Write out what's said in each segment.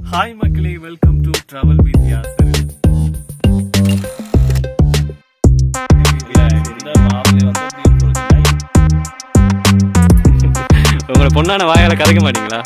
Hi மக்களே welcome to travel with Yasar இந்த மாப்பிள்ளை வந்து எப்படின்னு சொல்லிட்டீங்கன்னா உங்களோட பொண்ணான வாயால கதைக்க மாட்டீங்களா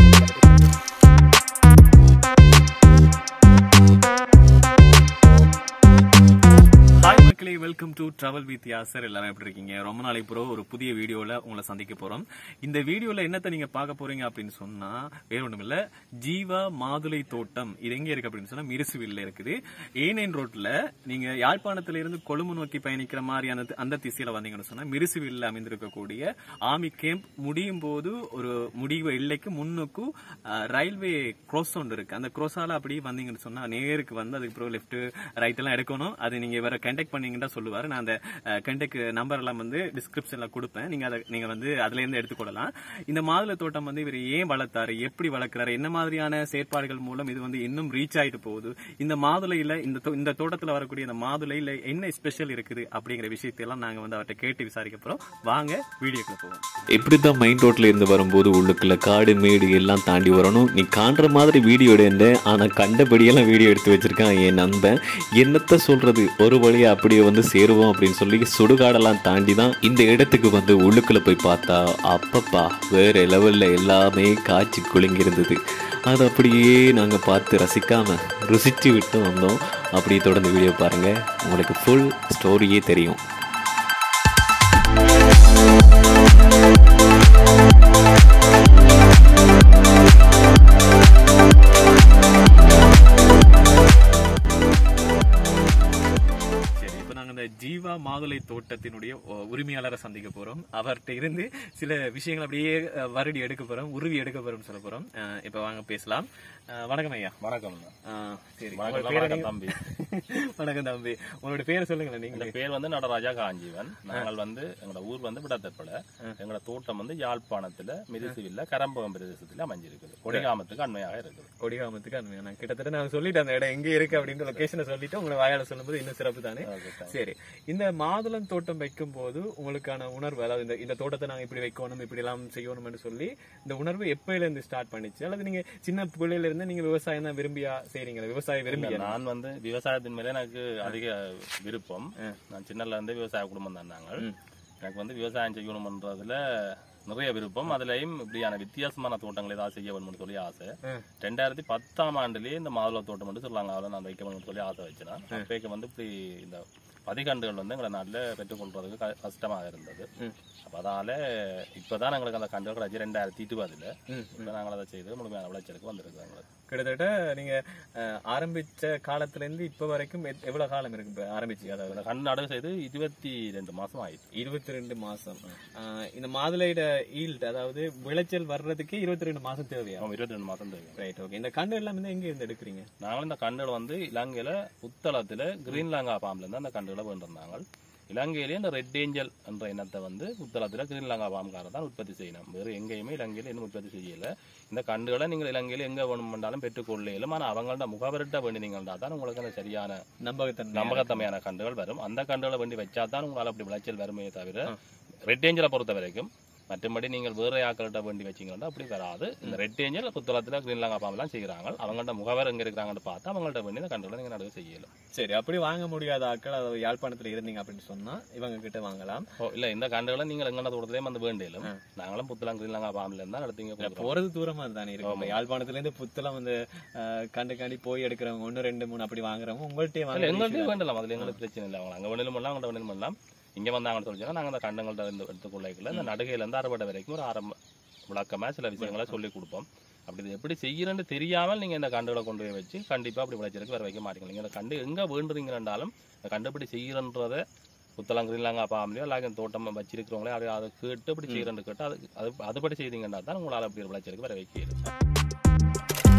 ஹாய் மக்களே welcome to travel with Yasar எல்லாரும் எப்படி இருக்கீங்க ரொம்ப நாளைக்கு பிறகு ஒரு புதிய வீடியோல உங்களை சந்திக்க போறோம் இந்த வீடியோல என்னத்தை நீங்க பார்க்க போறீங்க அப்படின்னு சொன்னா வேற ஒண்ணும் இல்ல ஜீவா மாதுளை தோட்டம் இது எங்க இருக்கு அப்படின்னு சொன்னா மிருசுவில்ல இருக்குது ஏனைன் ரோட்ல நீங்க யாழ்ப்பாணத்துல இருந்து கொழும்பு நோக்கி பயணிக்கிற மாதிரியான அந்த திசையில வந்தீங்கன்னு சொன்னா மிருசுவில்ல அமைந்திருக்கக்கூடிய ஆமி கேம்ப் முடியும் போது ஒரு முடிவு எல்லைக்கு முன்னுக்கு அஹ், ரயில்வே cross ஒன்று இருக்கு அந்த crossஆல அப்படியே வந்தீங்கன்னு சொன்னா நேருக்கு வந்து அதுக்கு பிறகு லெஃப்ட் ரைட் எல்லாம் எடுக்கணும் அது நீங்க வேற கண்டெக்ட் பண்ணீங்கன்னா சொல்லுவாரு நான் அந்த கண்டெக்ட் நம்பர் எல்லாம் வந்து டிஸ்கிரிப்ஷன்ல கொடுப்பேன் நீங்க அதை நீங்க வந்து அதுல இருந்து எடுத்துக்கொள்ளலாம் இந்த மாதுளை தோட்டம் வந்து இவர் ஏன் வளர்த்தாரு எப்படி வளர்க்கிறாரு என்ன மாதிரியான செயற்பாடுகள் மூலம் இது வந்து இன்னும் ரீச் ஆயிட்டு போகுது இந்த மாதுளையில இந்த தோ- இந்த தோட்டத்துல வரக்கூடிய இந்த மாதுளையில என்ன ஸ்பெஷல் இருக்குது அப்படிங்கிற விஷயத்தையெல்லாம் நாங்க வந்து அவர்கிட்ட கேட்டு விசாரிக்க போறோம் வாங்க வீடியோக்குள்ள போவோம் இப்படி தான் மெயின் ரோட்ல இருந்து வரும்போது உள்ளுக்குள்ள காடு மேடு எல்லாம் தாண்டி வரணும் நீ காண்ற மாதிரி வீடியோ எடுன்னு ஆனா கண்டபடியெல்லாம் வீடியோ எடுத்து வச்சிருக்கான் என் நண்பன் என்னத்த சொல்றது ஒரு வழியா அப்படியே வந்து சேருவோம் அப்படின்னு சொல்லி சுடுகாடெல்லாம் தாண்டி தான் இந்த இடத்துக்கு வந்து உள்ளுக்குள்ள போய் பார்த்தா அப்பப்பா வேற லெவல்ல எல்லாமே காய்ச்சி குலுங்கி இருந்தது அது அப்படியே நாங்கள் பார்த்து ரசிக்காம ருசிச்சு விட்டு வந்தோம் அப்படியே தொடர்ந்து வீடியோ பாருங்க உங்களுக்கு ஃபுல் ஸ்டோரியே தெரியும் சரி இப்போ நாங்க இந்த ஜீவா மாதுளை தோட்டத்தினுடைய அஹ், உரிமையாளரை சந்திக்க போறோம் அவர்கிட்ட இருந்து சில விஷயங்கள் அப்படியே அஹ், வருடி எடுக்க போறோம் உருவி எடுக்க போறோம் சொல்ல போறோம் அஹ், இப்ப வாங்க பேசலாம் அஹ், வணக்கம் ஐயா வணக்கம் அஹ், சரி வணக்கம், உங்களோட பேரை வணக்கம் நீங்க- தம்பி. வணக்கம் தம்பி உங்களோட பேரை சொல்லுங்களேன் இந்த நீங்க பேர் வந்து நடராஜா காஞ்சிவன் நாங்கள் வந்து எங்களோட ஊர் வந்து விடத்தற்பட எங்களோட தோட்டம் வந்து யாழ்ப்பாணத்துல மிருசுவில்ல கரம்பகம் பிரதேசத்துல அமைஞ்சிருக்குது கொடிகாமத்துக்கு அண்மையாக இருக்குது கொடிகாமத்துக்கு அனுமையா நான் கிட்டத்தட்ட நான் சொல்லிட்டேன் அந்த இடம் எங்க இருக்கு அப்படின்ற லொகேஷனை சொல்லிட்டு உங்களை வாயால சொல்லும்போது இன்னும் சிறப்பு தானே சரி இந்த மாதுளம் தோட்டம் வைக்கும் போது உங்களுக்கான உணர்வு அதாவது இந்த இந்த தோட்டத்தை நாங்க இப்படி வைக்கணும் இப்படி எல்லாம் செய்யணும்னு சொல்லி இந்த உணர்வு எப்பயில இருந்து ஸ்டார்ட் பண்ணிச்சு அல்லது நீங்க சின்ன பிள்ளையில இருந்து நீங்க விவசாயம் தான் விரும்பியா செய்றீங்களா விவசாயம் விரும்பியா நான் வந்து விவசாயத்தின் மேல எனக்கு அதிக விருப்பம் நான் சின்னல இருந்து விவசாய குடும்பம் தான் நாங்கள் எனக்கு வந்து விவசாயம் செய்யணும்ன்றதுல நிறைய விருப்பம் அதுலயும் இப்படியான வித்தியாசமான தோட்டங்கள் ஏதாவது செய்ய வேணும்னு சொல்லி ஆசை ம். ரெண்டாயிரத்தி பத்தாம் ஆண்டுலயே இந்த மாதுளை தோட்டம் வந்து சொல்றாங்க அதில் நான் வைக்க வேணும்னு சொல்லி ஆசை வச்சேன் அப்பேக்கு வந்து இப்படி இந்த பதிகண்டுகள் வந்து எங்களை நாட்டில் பெற்றுக்கொள்றதுக்கு க- கஷ்டமாக இருந்தது ம். அப்ப அதால இப்பதான் எங்களுக்கு அந்த கண்டுகள் கிடைச்சி ரெண்டாயிரத்தி இருபதுல ம், இப்ப நாங்கள் அதை செய்து முழுமையான விளைச்சலுக்கு வந்திருக்கு எங்களுக்கு கிட்டத்தட்ட நீங்க அஹ், ஆரம்பிச்ச காலத்துல இருந்து இப்ப வரைக்கும் எத்- எவ்வளவு காலம் இருக்கு இப்ப ஆரம்பிச்சு அதாவது இந்த கண்டு நடவு செய்து இருபத்தி ரெண்டு மாசம் ஆயிடுச்சு இருபத்தி ரெண்டு மாசம் அஹ், இந்த மாதுளையோட ஈல்ட் அதாவது விளைச்சல் வர்றதுக்கே இருபத்தி ரெண்டு மாசம் தேவையா ஆமா, இருபத்தி ரெண்டு மாசம் தெரியும் ரைட் ஓகே இந்த கண்டு எல்லாம் வந்து எங்க இருந்து எடுக்கிறீங்க நாங்கள் இந்த கண்டுகள் வந்து இலங்கையில புத்தளத்துல கிரீன்லாங்கா ஃபார்ம்ல இருந்து அந்த கண்டுகளை வேண்டிருந்தாங்க இலங்கையிலேயே இந்த ரெட் ஏஞ்சல் என்ற இனத்தை வந்து புத்தளத்துல கிரீன்லாங்கா ஃபார்ம்காரர் தான் உற்பத்தி செய்யணும் வேறு எங்கேயுமே இலங்கையில இன்னும் உற்பத்தி செய்யல இந்த கண்டுகளை நீங்கள் இலங்கையில எங்க வேணுமென்றாலும் பெற்றுக்கொள்ளையிலும் ஆனால் அவங்கள்ட்ட முகவரிட்ட வேண்டினீங்கன்னா தான் உங்களுக்கு அந்த சரியான நம்பகத்தன்மை நம்பகத்தன்மையான கண்டுகள் வரும் அந்த கண்டுகளை வேண்டி வச்சா தான் உங்களால் அப்படி விளைச்சல் வருமே தவிர ரெட் ஏஞ்சலை பொறுத்த வரைக்கும் மற்றபடி நீங்கள் வேற ஆக்கள்கிட்ட வேண்டி வச்சீங்கன்னா அப்படி வராது இந்த ரெட் ஏஞ்சல் புத்தளத்தில் கிரீன்லாங்கா பாம்பெல்லாம் செய்கிறாங்க அவங்கள்ட்ட முகவர் எங்க இருக்கிறாங்கன்னு பார்த்து அவங்கள்ட்ட வேண்டி இந்த கண்டுகளை நீங்கள் நடுவு செய்யலாம் சரி அப்படி வாங்க முடியாத ஆட்கள் அதாவது யாழ்ப்பாணத்துல இருந்தீங்க அப்படின்னு சொன்னா இவங்க கிட்ட வாங்கலாம் ஓ இல்ல இந்த கண்டுகளை நீங்கள் எங்கன தோட்டத்திலே வந்து வேண்டியலும் நாங்களும் புத்தளம் கிரீன்லாங்கா பாம்பில் இருந்தால் நடத்திங்க கொடுக்குறோம் போறது தூரமா தானே இருக்கு இப்ப யாழ்ப்பாணத்துல இருந்து புத்தளம் வந்து அஹ், கண்டு காண்டி போய் எடுக்கிறவங்க ஒன்னு ரெண்டு மூணு அப்படி வாங்குறவங்க உங்கள்ட்டே இல்ல வாங்க எங்கள்கிட்ட வேண்டலாம் அதுல எங்களுக்கு பிரச்சனை இல்லை அவங்க அங்க வேணும் பண்ணலாம் அங்கே வேணும் பண்ணலாம் இங்க வந்தாங்கன்னு சொல்லி நாங்க அந்த கண்டங்கள்ட்ட இருந்து எடுத்துக்கொள்ளைக்குள்ள இந்த நடுகையில இருந்து அறுவடை வரைக்கும் ஒரு ஆரம்ப விளக்கமா சில விஷயங்களை சொல்லி கொடுப்போம் அப்படி இது எப்படி செய்யறேன்னு தெரியாமல் நீங்க இந்த கண்டுகளை கொண்டு போய் வச்சு கண்டிப்பா அப்படி விளைச்சலுக்கு வர வைக்க மாட்டீங்க நீங்க இந்த கண்டு எங்க வேண்டுறீங்கன்னாலும் இந்த கண்டுபிடி செய்யறன்றத புத்தளம் கிரீன்லாங்கா பாம்பலையோ இல்லை தோட்டம் வச்சிருக்கிறவங்களே அதை அதை கேட்டு அப்படி செய்யறேன்னு கேட்டு அது அது அதுபடி செய்தீங்கன்னா தான் உங்களால் அப்படி ஒரு விளைச்சலுக்கு வர வைக்கிறது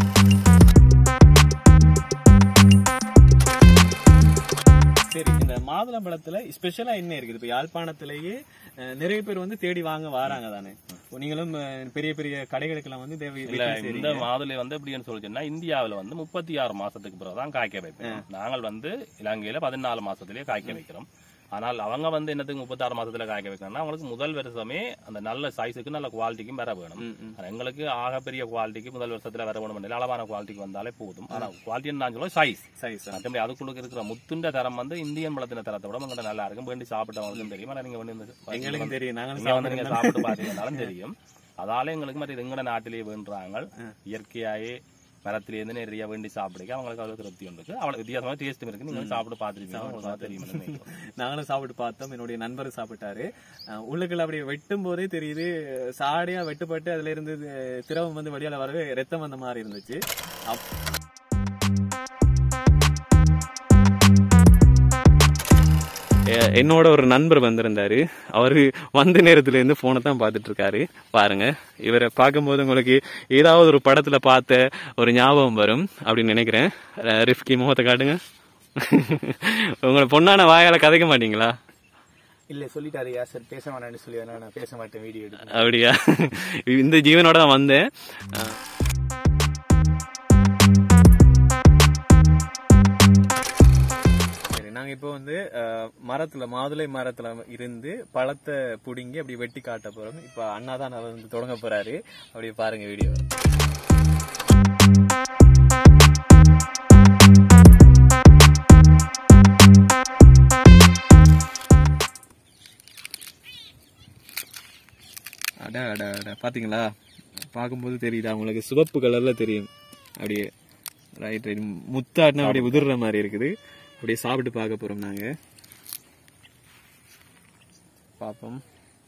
சரி இந்த மாதுளம்பழத்துல ஸ்பெஷலா என்ன இருக்குது இப்ப யாழ்ப்பாணத்திலேயே அஹ், நிறைய பேர் வந்து தேடி வாங்க வராங்க தானே இப்போ நீங்களும் அஹ், பெரிய பெரிய கடைகளுக்கெல்லாம் வந்து தேவை இல்ல இந்த மாதுளை வந்து எப்படின்னு சொல்லிச்சுன்னா இந்தியாவுல வந்து முப்பத்தி ஆறு மாசத்துக்கு பிறகுதான் காய்க்க வைப்போம் நாங்கள் வந்து இலங்கையில பதினாலு மாசத்திலேயே காய்க்க வைக்கிறோம் ஆனால் அவங்க வந்து என்னத்துக்கு முப்பத்தாறு மாசத்துல காய்க்க வைக்கணும்னா அவங்களுக்கு முதல் வருஷமே அந்த நல்ல சைஸுக்கு நல்ல குவாலிட்டிக்கும் வர வேணும் ம், ம். ஆனா எங்களுக்கு ஆகப்பெரிய குவாலிட்டிக்கு முதல் வருஷத்துல வர வேணும் இல்லை அளவான குவாலிட்டிக்கு வந்தாலே போதும் ஆனா குவாலிட்டின்னு நான் சொல்லுவேன் சைஸ் சரி சார் மற்றபடி அதுக்குள்ள இருக்கிற முத்துண்ட தரம் வந்து இந்தியன் பழத்தின தரத்தை விட உங்கள்ட்ட நல்லா இருக்கும் வேண்டி சாப்பிட்டவங்களுக்கும் தெரியும் ஆனா நீங்க வந்து இந்த- எங்களுக்கும் தெரியும் நாங்களும் நீங்க வந்து நீங்க சாப்பிடுறோம் சாப்பிட்டு பாத்தீங்கன்னாலும் தெரியும் அதால எங்களுக்கு மாதிரி எங்கட நாட்டிலேயே வேண்டுறாங்க இயற்கையாயே மரத்திலே இருந்து நிறைய வேண்டி சாப்பிடுங்க அவங்களுக்கு அவ்வளவு திருப்தி உண்டு அவ்வளவு வித்தியாசமா டேஸ்ட்டும் இருக்கு நீங்க சாப்பிட்டு பாத்துருப்பீங்க உங்களுக்கு தெரியும் நினைக்கிறேன். நாங்களும் சாப்பிட்டு பார்த்தோம் என்னுடைய நண்பர் சாப்பிட்டாரு அஹ் உள்ளுக்குள்ள அப்படி வெட்டும் போதே தெரியுது சாடியா வெட்டுப்பட்டு அதுல இருந்து அஹ், திரவம் வந்து வெளியால வரவே ரத்தம் வந்த மாதிரி இருந்துச்சு அப்- எ- என்னோட ஒரு நண்பர் வந்திருந்தாரு அவரு வந்த நேரத்துல இருந்து போனை தான் பார்த்துட்டு இருக்காரு பாருங்க இவரை பார்க்கும்போது உங்களுக்கு ஏதாவது ஒரு படத்துல பார்த்த ஒரு ஞாபகம் வரும் அப்படின்னு நினைக்கிறேன் அஹ், ரிஃப்கி முகத்தை காட்டுங்க உங்களை பொண்ணான வாயால கதைக்க மாட்டீங்களா இல்ல சொல்லிட்டாரு யா சார் பேச வேணாம்னு சொல்லி அதனால நான் பேச மாட்டேன் வீடியோ எடுத்து அப்படியா இந்த ஜீவனோட தான் வந்தேன் அஹ், சரி நாங்க இப்போ வந்து அஹ், மரத்துல மாதுளை மரத்துல இருந்து பழத்தை புடுங்கி அப்படி வெட்டி காட்ட போறோம் இப்ப அண்ணா தான் அதை வந்து தொடங்க போறாரு அப்படியே பாருங்க வீடியோ அட அட அட பாத்தீங்களா பார்க்கும்போது தெரியுதா உங்களுக்கு சிவப்பு கலர்ல தெரியும் அப்படியே ரைட் ரைட் முத்தாட்டினா அப்படியே உதிர்ற மாதிரி இருக்குது அப்படியே சாப்பிட்டு பார்க்க போறோம் நாங்க பாப்போம்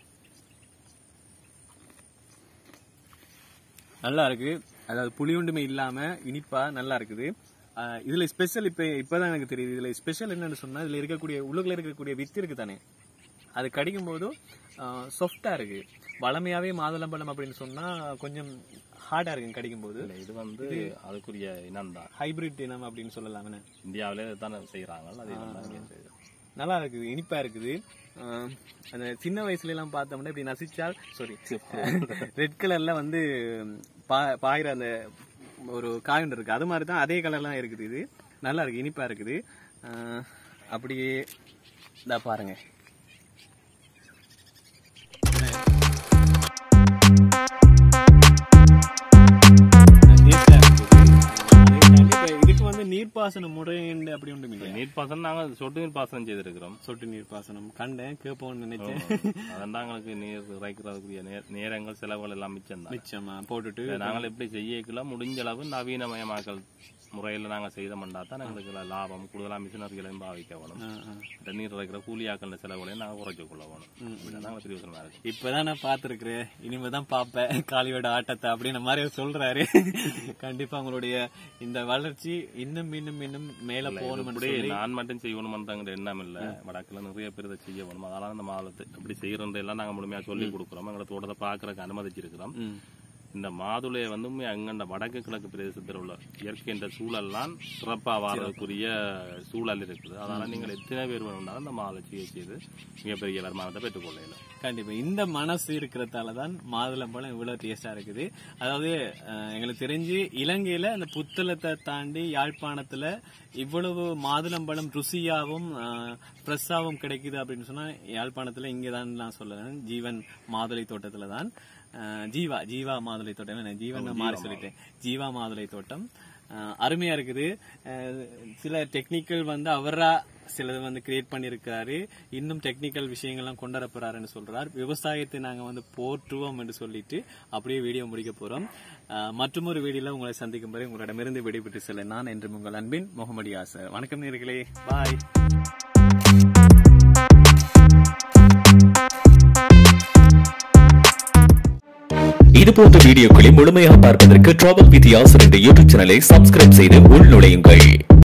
நல்லா இருக்கு அதாவது புளி ஒன்றுமே இல்லாம இனிப்பா நல்லா இருக்குது ஆஹ் இதுல ஸ்பெஷல் இப்ப இப்பதான் எனக்கு தெரியுது இதுல ஸ்பெஷல் என்னன்னு சொன்னா இதுல இருக்கக்கூடிய உள்ளுக்குள்ள இருக்கக்கூடிய வித்து இருக்கு தானே அது கடிக்கும் போதும் சாஃப்டா இருக்கு வளமையாவே மாதுளம்பழம் அப்படின்னு சொன்னா கொஞ்சம் ஹார்டா இருக்கு கடிக்கும் போது இல்ல இது வந்து அதுக்குரிய இனம் தான் ஹைபிரிட் இனம் அப்படின்னு சொல்லலாமே இந்தியாவிலே தானே செய்யறாங்க அதே இனம் தான் இங்கேயும் செய்யுது. நல்லா இருக்குது இனிப்பா இருக்குது ஆஹ் அந்த சின்ன வயசுல எல்லாம் பார்த்தோம்னா இப்படி நசிச்சால் சாரி ரெட் கலர்ல வந்து பா- பாயிற அந்த ஒரு காய் ஒன்று இருக்கு அது மாதிரி தான் அதே கலர்லாம் இருக்குது இது நல்லா இருக்கு இனிப்பா இருக்குது ஆஹ் அப்படியே இதா பாருங்க இதுக்கு வந்து நீர்ப்பாசன முறை அப்படி ஒன்றும் இல்லை நீர்ப்பாசனம் நாங்க சொட்டு நீர் பாசனம் செய்திருக்கிறோம் சொட்டு நீர்ப்பாசனம் கண்டேன் கேட்போம்னு நினைச்சேன் அதான் எங்களுக்கு நீர் இறைக்கிறதுக்குரிய நே- நேரங்கள் செலவுகள் எல்லாம் மிச்சம் தான் மிச்சமா போட்டுட்டு நாங்கள் எப்படி செய்யக்கலாம் முடிஞ்ச அளவு நவீனமயமாக்கல் முறையில நாங்க செய்தோம்னா தான் எங்களுக்கு இதுல லாபம் கூடுதலா மிஷினரிகளையும் பாவிக்க வேணும் ஆ, ஆ. இந்த நீர் இறைக்கிற கூலியாக்கல் செலவுகளையும் நாங்க குறைச்சு கொள்ள வேணும் இதுதான் எங்களுக்கு பிரியோசனமா இருக்கு இப்பதான் நான் பாத்துருக்கிறேன் இனிமே தான் பாப்பேன் காளியோட ஆட்டத்தை அப்படின்னு மாதிரி அவர் சொல்றாரு கண்டிப்பா உங்களுடைய இந்த வளர்ச்சி இன்னும் இன்னும் இன்னும் மேல போகணும் இப்படி நான் மட்டும் செய்யணும்ன்ற எண்ணம் இல்ல வடக்குல நிறைய பேர் இதை செய்ய வேணும் அதனால இந்த மாதத்தை எப்படி செய்யறது எல்லாம் நாங்க முழுமையா சொல்லி கொடுக்குறோம் எங்களை தோட்டத்தை பாக்குறதுக்கு அனுமதிச்சிருக்கிறோம் இந்த மாதுளையை வந்து உண்மையா அங்கண்ட வடக்கு கிழக்கு பிரதேசத்தில் உள்ள இயற்கை என்ற சூழல்லாம் சிறப்பா வாழறதுக்குரிய சூழல் இருக்குது அதனால நீங்கள் எத்தனை பேர் வேணும்னாலும் இந்த மாதுளை செய்ய செய்து மிகப்பெரிய வருமானத்தை பெற்றுக்கொள்ளலாம் கண்டிப்பா இந்த மனசு இருக்கிறதால தான் மாதுளம்பழம் இவ்வளவு டேஸ்டா இருக்குது அதாவது அஹ், எங்களுக்கு தெரிஞ்சு இலங்கையில அந்த புத்தளத்தை தாண்டி யாழ்ப்பாணத்துல இவ்வளவு மாதுளம்பழம் ருசியாவும் ஃப்ரெஷ்ஷாவும் கிடைக்குது அப்படின்னு சொன்னா யாழ்ப்பாணத்துல இங்கதான் நான் சொல்லுவேன் ஜீவன் மாதுளை தோட்டத்துல தான் அஹ், ஜீவா ஜீவா மாதுளை தோட்டம் என்ன ஜீவன் மாறி சொல்லிட்டேன் ஜீவா மாதுளை தோட்டம் அஹ், அருமையா இருக்குது அஹ், சில டெக்னிக்கல் வந்து அவரா சிலது வந்து கிரியேட் பண்ணியிருக்காரு இன்னும் டெக்னிக்கல் விஷயங்கள்லாம் கொண்டு வர போறாருன்னு சொல்றார் விவசாயத்தை நாங்க வந்து போற்றுவோம் என்று சொல்லிட்டு அப்படியே வீடியோ முடிக்க போறோம் அஹ், மற்றுமொரு வீடியோல உங்களை சந்திக்கும் வரை உங்களிடமிருந்து விடைபெற்று செல்ல நான் என்று உங்கள் அன்பின் முகமது யாசர் வணக்கம் நேர்களே பாய் இது போன்ற வீடியோக்களை முழுமையாக பார்ப்பதற்கு ட்ராவல் வித் யாசர் என்ற யூடியூப் சேனலை சப்ஸ்கிரைப் செய்து உள்நுழையுங்கள்